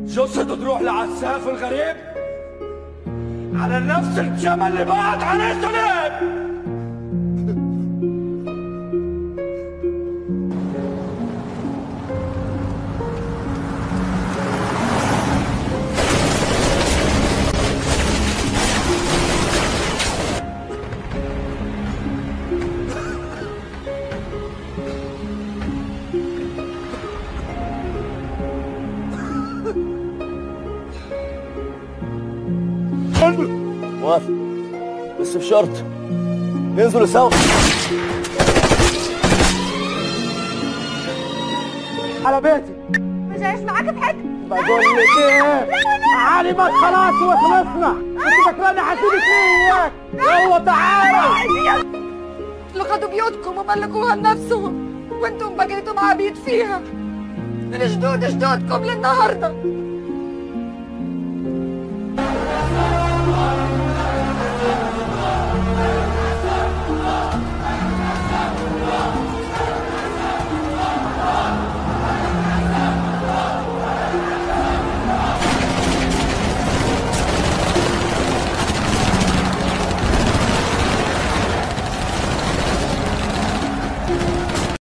جسده تروح لعساف الغريب على نفس الجمل اللي بعت عليه سليم موافق بس بشرط ننزل سوا على بيتي ما جايش معاك بحد بقول لك ايه علي ما خلاص وخلصنا انت فاكراني هسيبك ليه اياك يلا تعالى لقدوا بيوتكم وملكوها لنفسهم وانتم بقيتم عبيد فيها من جدود جدودكم للنهارده